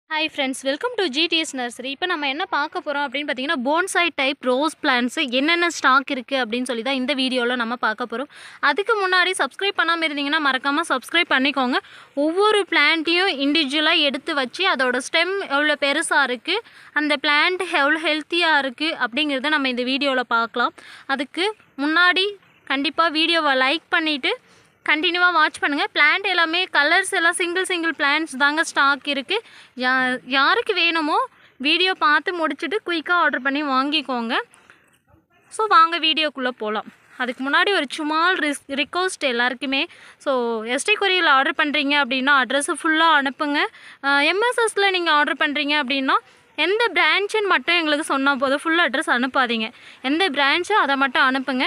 hi friends welcome to GTS nursery இப்போ நம்ம என்ன பார்க்க போகிறோம் அப்படின்னு பார்த்தீங்கன்னா போன்சாய் டைப் ரோஸ் பிளான்ட்ஸு என்னென்ன ஸ்டாக் இருக்குது அப்படின்னு சொல்லி தான் இந்த வீடியோவில் நம்ம பார்க்க போகிறோம் அதுக்கு முன்னாடி சப்ஸ்கிரைப் பண்ணாமல் இருந்தீங்கன்னா மறக்காமல் சப்ஸ்கிரைப் பண்ணிக்கோங்க ஒவ்வொரு பிளான்ட்டையும் இண்டிவிஜுவலாக எடுத்து வச்சு அதோட ஸ்டெம் எவ்வளோ பெருசாக இருக்குது அந்த பிளான்ட் எவ்வளோ ஹெல்த்தியாக இருக்குது அப்படிங்கிறத நம்ம இந்த வீடியோவில் பார்க்கலாம் அதுக்கு முன்னாடி கண்டிப்பாக வீடியோவை லைக் பண்ணிவிட்டு கண்டினியூவாக வாட்ச் பண்ணுங்கள் பிளான்ட் எல்லாமே கலர்ஸ் எல்லாம் சிங்கிள் சிங்கிள் பிளான்ட்ஸ் தாங்க ஸ்டாக் இருக்குது யா யாருக்கு வேணுமோ வீடியோ பார்த்து முடிச்சுட்டு குயிக்காக ஆர்டர் பண்ணி வாங்கிக்கோங்க ஸோ வாங்க வீடியோக்குள்ளே போகலாம் அதுக்கு முன்னாடி ஒரு சுமால் ரிஸ் ரிக்வஸ்ட் எல்லாருக்குமே ஸோ எஸ்டி கொரியரில் ஆர்டர் பண்ணுறீங்க அப்படின்னா அட்ரஸை ஃபுல்லாக அனுப்புங்க எம்எஸ்எஸில் நீங்கள் ஆர்டர் பண்ணுறீங்க அப்படின்னா எந்த பிரான்ச்சுன்னு மட்டும் எங்களுக்கு சொன்னால் போதும் ஃபுல் அட்ரஸ் அனுப்பாதீங்க எந்த பிரான்ச்சோ அதை மட்டும் அனுப்புங்க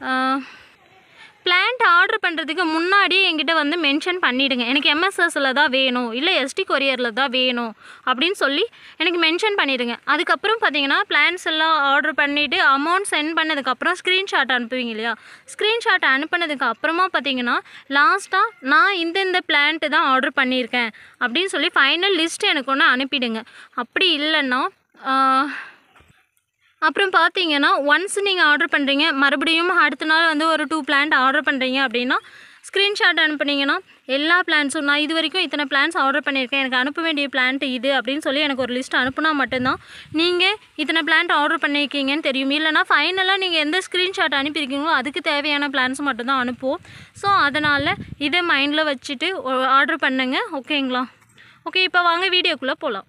பிளான்ட் ஆர்டர் பண்ணுறதுக்கு முன்னாடி என்கிட்ட வந்து மென்ஷன் பண்ணிவிடுங்க எனக்கு எம்எஸ்எஸில் தான் வேணும் இல்லை எஸ்டி கொரியரில் தான் வேணும் அப்படின்னு சொல்லி எனக்கு மென்ஷன் பண்ணிவிடுங்க அதுக்கப்புறம் பார்த்தீங்கன்னா பிளான்ஸ் எல்லாம் ஆர்டர் பண்ணிவிட்டு அமௌண்ட் சென்ட் பண்ணதுக்கப்புறம் ஸ்க்ரீன்ஷாட் அனுப்புவீங்க இல்லையா ஸ்க்ரீன்ஷாட் அனுப்புனதுக்கு அப்புறமா பார்த்தீங்கன்னா லாஸ்ட்டாக நான் இந்த இந்த பிளான்ட்டு தான் ஆர்டர் பண்ணியிருக்கேன் அப்படின்னு சொல்லி ஃபைனல் லிஸ்ட் எனக்கு ஒன்று அனுப்பிடுங்க அப்படி இல்லைன்னா ஆஹ், அப்புறம் பார்த்தீங்கன்னா ஒன்ஸ் நீங்கள் ஆர்டர் பண்ணுறீங்க மறுபடியும் அடுத்த நாள் வந்து ஒரு டூ பிளான்ட் ஆர்டர் பண்ணுறீங்க அப்படின்னா ஸ்க்ரீன்ஷாட் அனுப்புனீங்கன்னா எல்லா பிளான்ஸும் நான் இது வரைக்கும் இத்தனை பிளான்ஸ் ஆர்டர் பண்ணியிருக்கேன் எனக்கு அனுப்ப வேண்டிய பிளான்ட் இது அப்படின்னு சொல்லி எனக்கு ஒரு லிஸ்ட் அனுப்புனா மட்டும்தான் நீங்கள் இத்தனை பிளான்ட் ஆர்டர் பண்ணியிருக்கீங்கன்னு தெரியும் இல்லைனா ஃபைனலாக நீங்கள் எந்த ஸ்க்ரீன்ஷாட் அனுப்பியிருக்கீங்களோ அதுக்கு தேவையான பிளான்ஸ் மட்டும்தான் அனுப்புவோம் ஸோ அதனால் இதை மைண்டில் வச்சுட்டு ஆர்டர் பண்ணுங்க ஓகேங்களா ஓகே இப்போ வாங்க வீடியோக்குள்ளே போகலாம்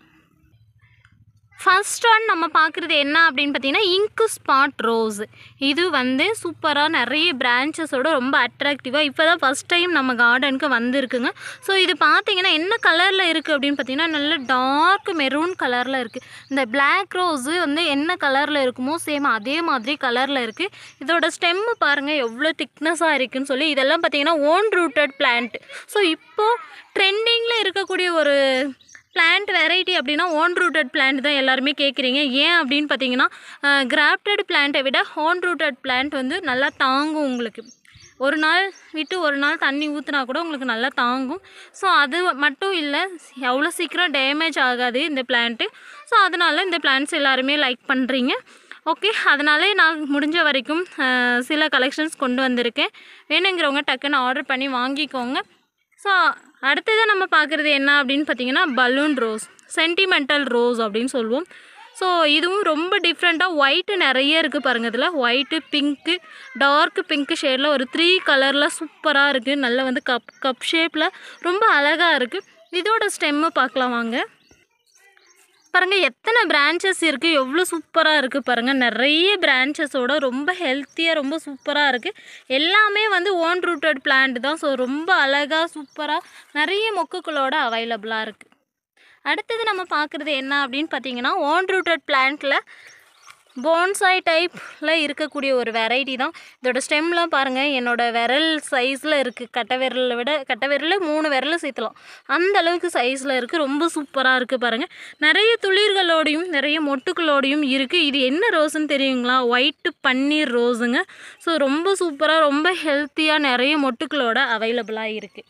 ஃபர்ஸ்ட் ஒன் நம்ம பார்க்குறது என்ன அப்படின்னு பார்த்தீங்கன்னா இங்கு ஸ்பாட் ரோஸ் இது வந்து சூப்பராக நிறைய பிரான்ச்சஸோட ரொம்ப அட்ராக்டிவாக இப்போ தான் ஃபஸ்ட் டைம் நம்ம கார்டனுக்கு வந்திருக்குங்க ஸோ இது பார்த்தீங்கன்னா என்ன கலரில் இருக்குது அப்படின்னு பார்த்தீங்கன்னா நல்ல டார்க் மெரூன் கலரில் இருக்குது இந்த பிளாக் ரோஸு வந்து என்ன கலரில் இருக்குமோ சேம் அதே மாதிரி கலரில் இருக்குது இதோட ஸ்டெம்மு பாருங்கள் எவ்வளோ திக்னஸாக இருக்குன்னு சொல்லி இதெல்லாம் பார்த்தீங்கன்னா ஓன் ரூட்டட் பிளான்ட் ஸோ இப்போது ட்ரெண்டிங்கில் இருக்கக்கூடிய ஒரு பிளான்ட் வெரைட்டி அப்படின்னா ஓன் ரூட்டட் பிளான்ட் தான் எல்லாருமே கேட்குறீங்க ஏன் அப்படின்னு பார்த்தீங்கன்னா கிராஃப்டட் பிளான்ட்டை விட ஓன் ரூட்டட் பிளான்ட் வந்து நல்லா தாங்கும் உங்களுக்கு ஒரு நாள் விட்டு ஒரு நாள் தண்ணி ஊற்றினா கூட உங்களுக்கு நல்லா தாங்கும் ஸோ அது மட்டும் இல்லை எவ்வளோ சீக்கிரம் டேமேஜ் ஆகாது இந்த பிளான்ட்டு ஸோ அதனால் இந்த பிளான்ட்ஸ் எல்லாருமே லைக் பண்ணுறீங்க ஓகே அதனாலே நான் முடிஞ்ச வரைக்கும் அஹ், சில கலெக்ஷன்ஸ் கொண்டு வந்திருக்கேன் வேணுங்கிறவங்க டக்குன்னு ஆர்டர் பண்ணி வாங்கிக்கோங்க ஸோ அடுத்ததாக நம்ம பார்க்குறது என்ன அப்படின்னு பார்த்தீங்கன்னா பலூன் ரோஸ் சென்டிமெண்டல் ரோஸ் அப்படின்னு சொல்லுவோம் ஸோ இதுவும் ரொம்ப டிஃப்ரெண்ட்டாக ஒயிட்டு நிறைய இருக்குது பாருங்கள் இதில் ஒயிட்டு பிங்க்கு டார்க் பிங்க் ஷேடில் ஒரு த்ரீ கலரில் சூப்பராக இருக்குது நல்ல வந்து கப் கப் ஷேப்பில் ரொம்ப அழகாக இருக்குது இதோட ஸ்டெம்மு பார்க்கலாம் வாங்க பாருங்கள் எத்தனை பிரான்ச்சஸ் இருக்குது எவ்வளோ சூப்பராக இருக்குது பாருங்கள் நிறைய பிரான்ச்சஸோட ரொம்ப ஹெல்த்தியாக ரொம்ப சூப்பராக இருக்குது எல்லாமே வந்து ஓன் ரூட்டட் பிளான்ட் தான் ஸோ ரொம்ப அழகாக சூப்பராக நிறைய மொக்குகளோட அவைலபிளாக இருக்குது அடுத்தது நம்ம பார்க்குறது என்ன அப்படின்னு பார்த்தீங்கன்னா ஓன் ரூட்டட் பிளான்ட்டில் போன்சாய் டைப்பில் இருக்கக்கூடிய ஒரு வெரைட்டி தான் இதோட ஸ்டெம்லாம் பாருங்கள் என்னோட விரல் சைஸில் இருக்குது கட்டை விரலை விட கட்டை விரல் மூணு விரல் சேர்த்தலாம் அந்த அளவுக்கு சைஸில் இருக்குது ரொம்ப சூப்பராக இருக்குது பாருங்கள் நிறைய துளிர்களோடையும் நிறைய மொட்டுக்களோடையும் இருக்குது இது என்ன ரோஸுன்னு தெரியுங்களா ஒயிட்டு பன்னீர் ரோஸுங்க ஸோ ரொம்ப சூப்பராக ரொம்ப ஹெல்த்தியாக நிறைய மொட்டுக்களோட அவைலபிளாக இருக்குது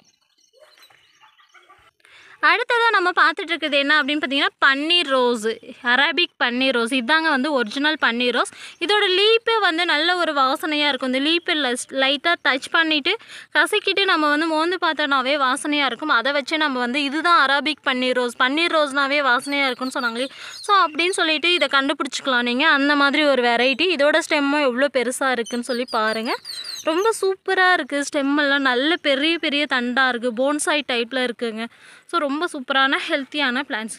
அடுத்ததாக நம்ம பார்த்துட்டு இருக்கிறது என்ன அப்படின்னு பார்த்தீங்கன்னா பன்னீர் ரோஸு அரபிக் பன்னீர் ரோஸ் இதாங்க வந்து ஒரிஜினல் பன்னீர் ரோஸ் இதோட லீப்பே வந்து நல்ல ஒரு வாசனையாக இருக்கும் இந்த லீப்பை லைட்டாக டச் பண்ணிவிட்டு கசக்கிட்டு நம்ம வந்து மோந்து பார்த்தோன்னாவே வாசனையாக இருக்கும் அதை வச்சு நம்ம வந்து இதுதான் அரபிக் பன்னீர் ரோஸ் பன்னீர் ரோஸ்னாவே வாசனையாக இருக்கும்னு சொன்னாங்களே ஸோ அப்படின்னு சொல்லிட்டு இதை கண்டுபிடிச்சிக்கலாம் நீங்கள் அந்த மாதிரி ஒரு வெரைட்டி இதோட ஸ்டெம்மும் எவ்வளோ பெருசாக இருக்குன்னு சொல்லி பாருங்கள் ரொம்ப சூப்பராக இருக்குது ஸ்டெம்மெல்லாம் நல்ல பெரிய பெரிய தண்டாக இருக்குது போன்சாய் டைப்பில் இருக்குங்க ஸோ ரொம்ப சூப்பரான ஹெல்த்தியான பிளான்ஸ்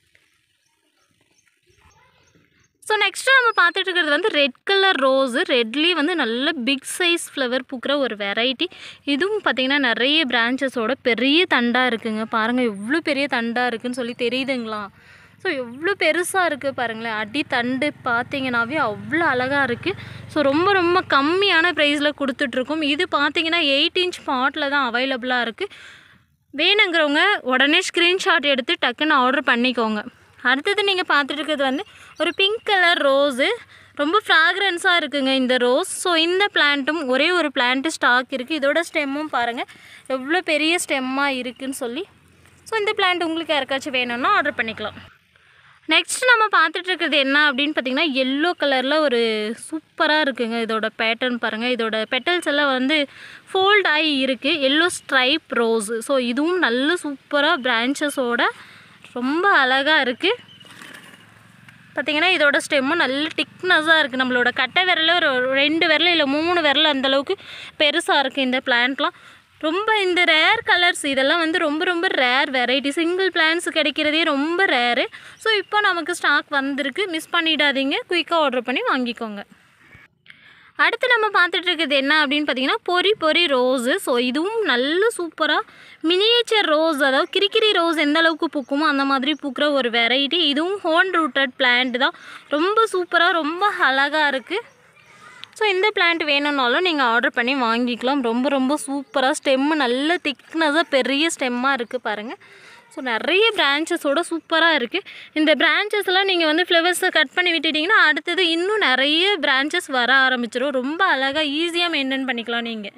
ஸோ நெக்ஸ்ட்டு நம்ம பார்த்துட்டு இருக்கிறது வந்து ரெட் கலர் ரோஸு ரெட்லேயே வந்து நல்ல பிக் சைஸ் ஃப்ளவர் பூக்கிற ஒரு வெரைட்டி இதுவும் பார்த்திங்கன்னா நிறைய பிரான்ச்சஸோட பெரிய தண்டாக இருக்குங்க பாருங்கள் எவ்வளோ பெரிய தண்டாக இருக்குன்னு சொல்லி தெரியுதுங்களா ஸோ எவ்வளோ பெருசாக இருக்குது பாருங்களேன் அடி தண்டு பார்த்தீங்கன்னாவே அவ்வளோ அழகாக இருக்குது ஸோ ரொம்ப ரொம்ப கம்மியான ப்ரைஸில் கொடுத்துட்ருக்கோம் இது பார்த்தீங்கன்னா எயிட் இன்ச் பாட்டில் தான் அவைலபிளாக இருக்குது வேணுங்கிறவங்க உடனே ஸ்க்ரீன்ஷாட் எடுத்து டக்குன்னு ஆர்டர் பண்ணிக்கோங்க அடுத்தது நீங்கள் பார்த்துட்டு இருக்கிறது வந்து ஒரு பிங்க் கலர் ரோஸு ரொம்ப ஃப்ராக்ரன்ஸாக இருக்குங்க இந்த ரோஸ் ஸோ இந்த பிளான்ட்டும் ஒரே ஒரு பிளான்ட்டு ஸ்டாக் இருக்குது இதோட ஸ்டெம்மும் பாருங்கள் எவ்வளோ பெரிய ஸ்டெம்மாக இருக்குன்னு சொல்லி ஸோ இந்த பிளான்ட் உங்களுக்கு யாருக்காச்சும் வேணும்னா ஆர்டர் பண்ணிக்கலாம் நெக்ஸ்ட் நம்ம பார்த்துட்டு இருக்கிறது என்ன அப்படின்னு பார்த்தீங்கன்னா எல்லோ கலரில் ஒரு சூப்பராக இருக்குங்க இதோட பேட்டர்ன் பாருங்கள் இதோட பெட்டல்ஸ் எல்லாம் வந்து ஃபோல்ட் ஆகி இருக்குது எல்லோ ஸ்ட்ரைப் ரோஸ் ஸோ இதுவும் நல்ல சூப்பராக பிரான்ச்சஸோட ரொம்ப அழகாக இருக்குது பார்த்தீங்கன்னா இதோட ஸ்டெம்மும் நல்ல திக்னஸாக இருக்குது நம்மளோட கட்டை விரல ஒரு ரெண்டு விரல் இல்லை மூணு விரல் அந்தளவுக்கு பெருசாக இருக்குது இந்த பிளான்ட்லாம் ரொம்ப இந்த ரேர் கலர்ஸ் இதெல்லாம் வந்து ரொம்ப ரொம்ப ரேர் வெரைட்டி சிங்கிள் பிளான்ஸ் கிடைக்கிறதே ரொம்ப ரேரு ஸோ இப்போ நமக்கு ஸ்டாக் வந்திருக்கு மிஸ் பண்ணிடாதீங்க குயிக்காக ஆர்டர் பண்ணி வாங்கிக்கோங்க அடுத்து நம்ம பார்த்துட்டு இருக்கிறது என்ன அப்படின்னு பார்த்தீங்கன்னா பொரி பொரி ரோஸு ஸோ இதுவும் நல்ல சூப்பராக மினியேச்சர் ரோஸ் அதாவது கிரிக்கிரி ரோஸ் எந்த அளவுக்கு பூக்குமோ அந்த மாதிரி பூக்கிற ஒரு வெரைட்டி இதுவும் ஹோன் ரூட்டட் பிளான்ட் தான் ரொம்ப சூப்பராக ரொம்ப அழகாக இருக்குது ஸோ இந்த பிளான்ட் வேணும்னாலும் நீங்கள் ஆர்டர் பண்ணி வாங்கிக்கலாம் ரொம்ப ரொம்ப சூப்பராக ஸ்டெம்மு நல்ல திக்னஸாக பெரிய ஸ்டெம்மாக இருக்குது பாருங்கள் ஸோ நிறைய பிரான்ச்சஸோட சூப்பராக இருக்குது இந்த branches எல்லாம் நீங்கள் வந்து ஃப்ளவர்ஸை கட் பண்ணி விட்டுட்டிங்கன்னா அடுத்தது இன்னும் நிறைய பிரான்ச்சஸ் வர ஆரம்பிச்சிடும் ரொம்ப அழகாக ஈஸியாக மெயின்டைன் பண்ணிக்கலாம் நீங்கள்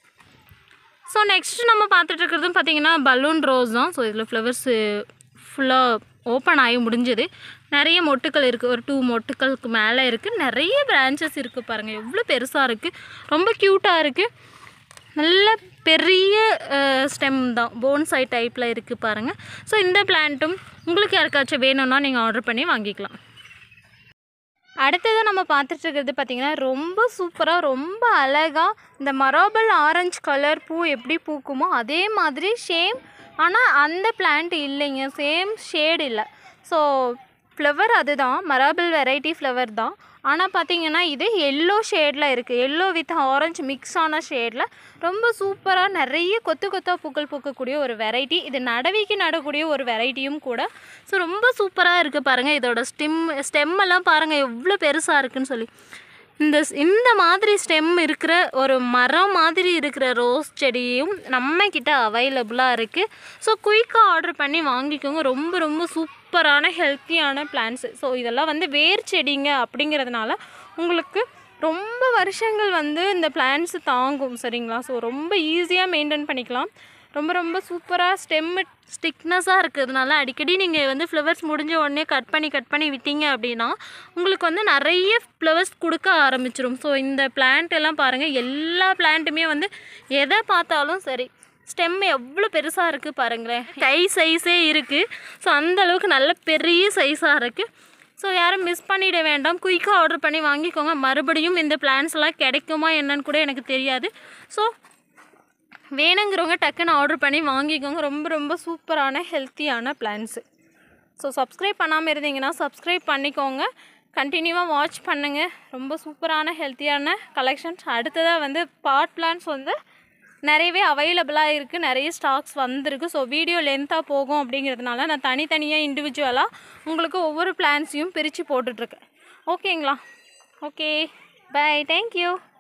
ஸோ நெக்ஸ்ட் நம்ம பார்த்துட்டு இருக்கிறதும் பார்த்தீங்கன்னா பலூன் ரோஸ் தான் ஸோ இதில் ஃப்ளவர்ஸு ஃபுல்லாக ஓப்பன் ஆகி முடிஞ்சது நிறைய மொட்டுக்கள் இருக்குது ஒரு டூ மொட்டுக்களுக்கு மேலே இருக்குது நிறைய பிரான்ச்சஸ் இருக்குது பாருங்கள் எவ்வளோ பெருசாக இருக்குது ரொம்ப க்யூட்டாக இருக்குது நல்ல பெரிய ஸ்டெம் தான் போன்சாய் டைப்பில் இருக்குது பாருங்கள் ஸோ இந்த பிளான்ட்டும் உங்களுக்கு யாருக்காச்சும் வேணும்னா நீங்கள் ஆர்டர் பண்ணி வாங்கிக்கலாம் அடுத்தது நம்ம பார்த்துட்டு இருக்கிறது பார்த்திங்கன்னா ரொம்ப சூப்பராக ரொம்ப அழகாக இந்த மராபல் ஆரஞ்சு கலர் பூ எப்படி பூக்குமோ அதே மாதிரி சேம் ஆனால் அந்த பிளான்ட் இல்லைங்க சேம் ஷேட் இல்லை ஸோ ஃப்ளவர் அதுதான் மராபிள் வெரைட்டி ஃப்ளவர் தான் ஆனால் பார்த்தீங்கன்னா இது எல்லோ ஷேடில் இருக்குது எல்லோ வித் ஆரஞ்சு மிக்ஸ் ஆன ஷேடில் ரொம்ப சூப்பராக நிறைய கொத்து கொத்தாக பூக்கள் பூக்கக்கூடிய ஒரு வெரைட்டி இது நடவிக்கு நடக்கூடிய ஒரு வெரைட்டியும் கூட ஸோ ரொம்ப சூப்பராக இருக்குது பாருங்கள் இதோட ஸ்டெம் ஸ்டெம் எல்லாம் பாருங்கள் எவ்வளோ பெருசாக இருக்குன்னு சொல்லி இந்த ஸ்- இந்த மாதிரி ஸ்டெம் இருக்கிற ஒரு மரம் மாதிரி இருக்கிற ரோஸ் செடியும் நம்ம கிட்ட அவைலபிளாக இருக்குது ஸோ குயிக்காக ஆர்டர் பண்ணி வாங்கிக்கோங்க ரொம்ப ரொம்ப சூப்பரான ஹெல்த்தியான பிளான்ஸு ஸோ இதெல்லாம் வந்து வேர் செடிங்க அப்படிங்கிறதுனால உங்களுக்கு ரொம்ப வருஷங்கள் வந்து இந்த பிளான்ஸ் தாங்கும் சரிங்களா ஸோ ரொம்ப ஈஸியாக மெயின்டைன் பண்ணிக்கலாம் ரொம்ப ரொம்ப சூப்பராக ஸ்டெம்மு ஸ்டிக்னஸாக இருக்கிறதுனால அடிக்கடி நீங்கள் வந்து ஃப்ளவர்ஸ் முடிஞ்ச உடனே கட் பண்ணி கட் பண்ணி விட்டீங்க அப்படின்னா உங்களுக்கு வந்து நிறைய ஃப்ளவர்ஸ் கொடுக்க ஆரம்பிச்சிரும் ஸோ இந்த plant எல்லாம் பாருங்கள் எல்லா பிளான்ட்டுமே வந்து எதை பார்த்தாலும் சரி ஸ்டெம் எவ்வளோ பெருசாக இருக்குது பாருங்களேன் கை சைஸே இருக்குது ஸோ அந்த அளவுக்கு நல்ல பெரிய சைஸாக இருக்குது ஸோ யாரும் மிஸ் பண்ணிட வேண்டாம் குயிக்காக ஆர்டர் பண்ணி வாங்கிக்கோங்க மறுபடியும் இந்த plants எல்லாம் கிடைக்குமா என்னன்னு கூட எனக்கு தெரியாது ஸோ வேணுங்கிறவங்க டக்குன்னு ஆர்டர் பண்ணி வாங்கிக்கோங்க ரொம்ப ரொம்ப சூப்பரான ஹெல்த்தியான பிளான்ஸு ஸோ சப்ஸ்கிரைப் பண்ணாமல் இருந்தீங்கன்னா சப்ஸ்கிரைப் பண்ணிக்கோங்க கண்டினியூவாக வாட்ச் பண்ணுங்கள் ரொம்ப சூப்பரான ஹெல்த்தியான கலெக்ஷன்ஸ் அடுத்ததாக வந்து பாட் பிளான்ஸ் வந்து நிறையவே அவைலபிளாக இருக்குது நிறைய ஸ்டாக்ஸ் வந்திருக்கு ஸோ வீடியோ லென்த்தாக போகும் அப்படிங்கிறதுனால நான் தனித்தனியாக இண்டிவிஜுவலாக உங்களுக்கு ஒவ்வொரு பிளான்ஸையும் பிரித்து போட்டுட்ருக்கேன் ஓகேங்களா ஓகே பை தேங்க்யூ